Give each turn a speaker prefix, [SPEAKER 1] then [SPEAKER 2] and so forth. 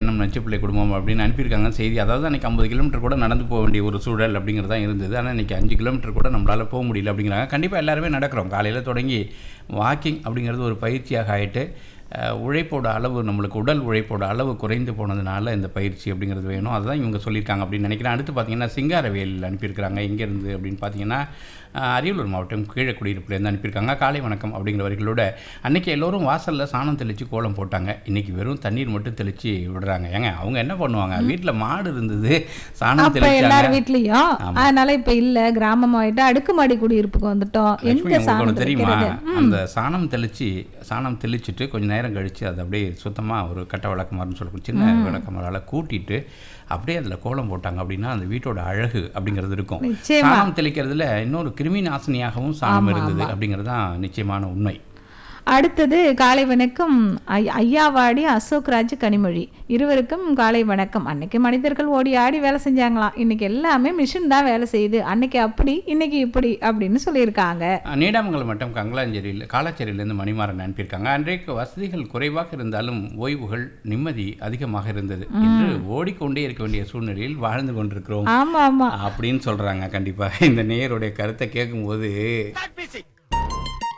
[SPEAKER 1] எண்ணம் நச்சுப்பிள்ளை குடும்பம் அப்படின்னு அனுப்பியிருக்காங்க செய்தி அதாவது அன்றைக்கி ஐம்பது கிலோமீட்டர் கூட நடந்து போக வேண்டிய ஒரு சூழல் அப்படிங்கிறது தான் இருந்தது ஆனால் இன்றைக்கி அஞ்சு கிலோமீட்டர் கூட நம்மளால் போக முடியல அப்படிங்கிறாங்க கண்டிப்பாக எல்லாருமே நடக்கிறோம் காலையில் தொடங்கி வாக்கிங் அப்படிங்கிறது ஒரு பயிற்சியாக ஆகிட்டு அஹ், உழைப்போட அளவு நம்மளுக்கு உடல் உழைப்போட அளவு குறைந்து போனதுனால இந்த பயிற்சி அப்படிங்கிறது வேணும் அதுதான் இவங்க சொல்லியிருக்காங்க அப்படின்னு நினைக்கிறேன் அடுத்து பார்த்தீங்கன்னா சிங்காரவேல் அனுப்பியிருக்கிறாங்க எங்கேருந்து அப்படின்னு பார்த்தீங்கன்னா அஹ், அரியலூர் மாவட்டம் கீழக்குடியிருப்புலேருந்து அனுப்பியிருக்காங்க காலை வணக்கம் அப்படிங்கிற வரிகளோட அன்னைக்கு எல்லோரும் வாசலில் சாணம் தெளித்து கோலம் போட்டாங்க இன்னைக்கு வெறும் தண்ணீர் மட்டும் தெளித்து விடுறாங்க ஏங்க அவங்க என்ன பண்ணுவாங்க வீட்டில் மாடு இருந்தது சாணம்
[SPEAKER 2] அப்ப எல்லார்
[SPEAKER 1] தெளிச்சாங்க
[SPEAKER 2] வீட்லயும் அதனால இப்ப இல்ல கிராமமாயிட்டு அடுக்குமாடி குடியிருப்புக்கு வந்துட்டோம்
[SPEAKER 1] லட்சுமி
[SPEAKER 2] எங்க
[SPEAKER 1] உங்களுக்கு
[SPEAKER 2] சாணம்
[SPEAKER 1] ஒன்று தெரியுமா
[SPEAKER 2] தெளிக்கிறது
[SPEAKER 1] அந்த சாணம் தெளித்து சாணம் தெளிச்சிட்டு கொஞ்சம் நேரம் கழித்து அதை அப்படியே சுத்தமாக ஒரு கட்ட விளக்கமாறுன்னு சொல்லி சின்ன விளக்கமாரால் கூட்டிட்டு அப்படியே அதில் கோலம் போட்டாங்க அப்படின்னா அந்த வீட்டோட அழகு அப்படிங்கிறது இருக்கும்
[SPEAKER 2] நிச்சயமா.
[SPEAKER 1] சாணம் தெளிக்கிறதுல இன்னொரு கிருமி நாசினியாகவும் சாணம் இருந்தது அப்படிங்கிறது தான் நிச்சயமான உண்மை
[SPEAKER 2] அடுத்தது காலை வணக்கம் ஐ- ஐயாவாடி அசோக் ராஜ் கனிமொழி இருவருக்கும் காலை வணக்கம் அன்னைக்கு மனிதர்கள் ஓடி ஆடி வேலை செஞ்சாங்களாம் இன்னைக்கு எல்லாமே மிஷின் தான் வேலை செய்யுது அன்னைக்கு அப்படி இன்னைக்கு இப்படி அப்படின்னு சொல்லியிருக்காங்க
[SPEAKER 1] நீடாமங்கலம் மட்டும் கங்கலாஞ்சேரியில் காலாச்சேரியிலேருந்து மணிமாறன் அனுப்பியிருக்காங்க அன்றைக்கு வசதிகள் குறைவாக இருந்தாலும் ஓய்வுகள் நிம்மதி அதிகமாக இருந்தது இன்று ஓடிக்கொண்டே இருக்க வேண்டிய சூழ்நிலையில் வாழ்ந்து கொண்டிருக்கிறோம்
[SPEAKER 2] ஆமா ஆமா
[SPEAKER 1] அப்படின்னு சொல்றாங்க கண்டிப்பா இந்த நேயருடைய கருத்தை கேட்கும்போது
[SPEAKER 3] Start music.